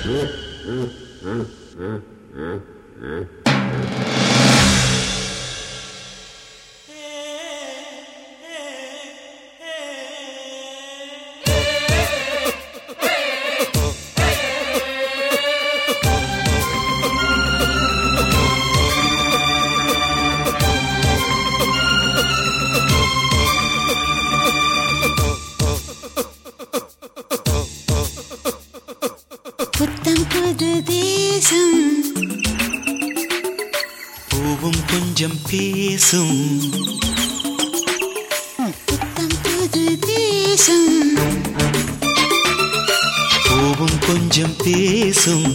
புத்தம் புது தேசம் பூவும் கொஞ்சம் பேசும் புத்தம் புது தேசம் பூவும் கொஞ்சம் பேசும்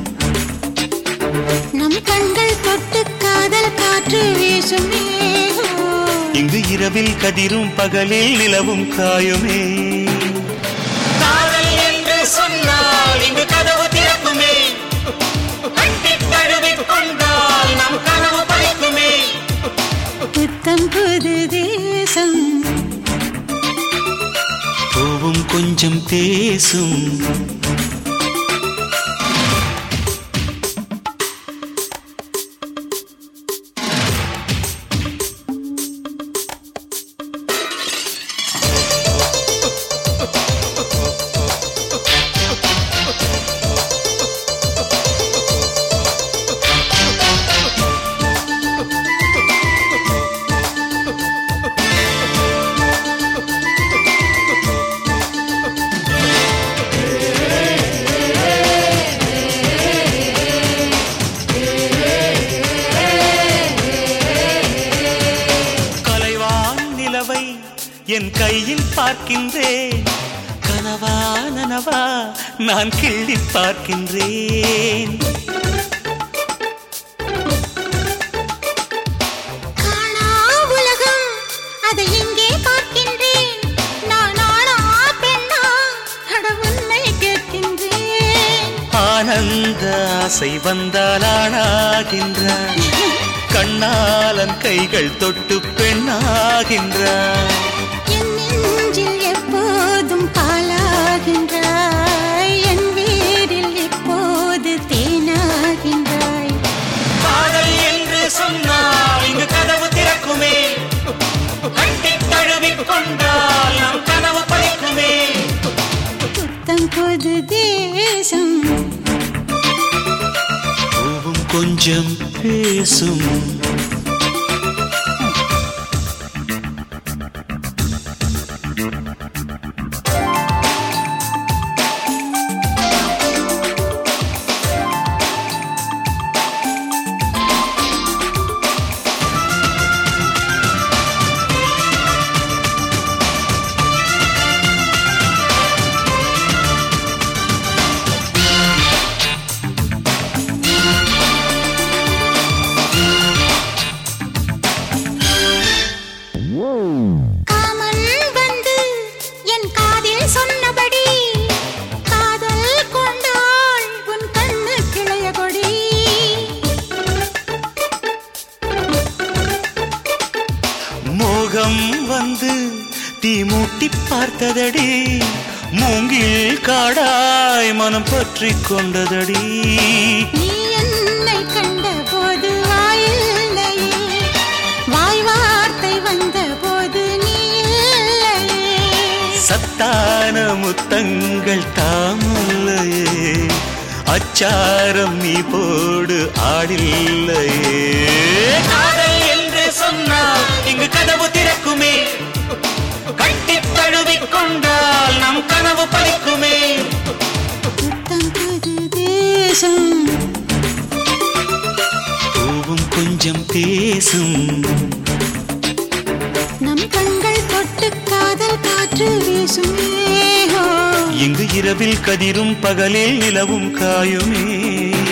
நம் கண்கள் தொட்டு காதல் காற்று வீசுமே இங்கு இரவில் கதிரும் பகலில் நிலவும் காயுமே காதல் என்று சொன்னால் இங்கு கதவு திறக்குமே கட்டித் தழுவிக் கொண்டால் நம் கனவு பழிக்குமே புத்தம் புது தேசம் பூவும் கொஞ்சம் பேசும் கலைவான் நிலவை என் கையில் பார்க்கின்றேன் கனவா நனவா நான் கிள்ளி பார்க்கின்றேன் காணா உலகம் அதை இங்கே பார்க்கின்றேன் நான் ஆனா பெண்ணா அட உன்னை கேட்கின்றேன் ஆனந்த ஆசை வந்தால் ஆளாகின்றான் கண்ணாலன் கைகள் தொட்டு பெண்ணாகின்றான் என் நெஞ்சில் எப்போதும் பாலாகின்றாய் என் வீரில் எப்போது தேனாகின்றாய் காதல் என்று சொன்னால் இங்கு கதவு திறக்குமே கட்டித் தழுவிக் கொண்டால் நம் கனவு பழிக்குமே புத்தம் புது தேசம் பூவும் கொஞ்சம் பேசும் காமன் வந்து என் காதில் சொன்னபடி காதல் கொண்டாள் உன் கண்ணு கிளைய கொடி மோகம் வந்து தீ மூட்டி பார்த்ததடி மூங்கில் காடாய் மனம் பற்றி கொண்டதடி நீ என்னை கண்ட போது வாயில்லையே வாய் வார்த்தை வந்த போது நீ இல்லையே சத்தான முத்தங்கள் தாமல்லையே அச்சாரம் நீ போடு ஆடில்லையே காதல் என்று சொன்னால் இங்கு கதவு திறக்குமே கட்டித் தழுவிக் கொண்டால் நம் கனவு பலிக்குமே புத்தம் புது தேசம் பூவும் கொஞ்சம் பேசும் நம் கண்கள் தொட்டு காதல் காற்று வீசுமே இங்கு இரவில் கதிரும் பகலில் நிலவும் காயுமே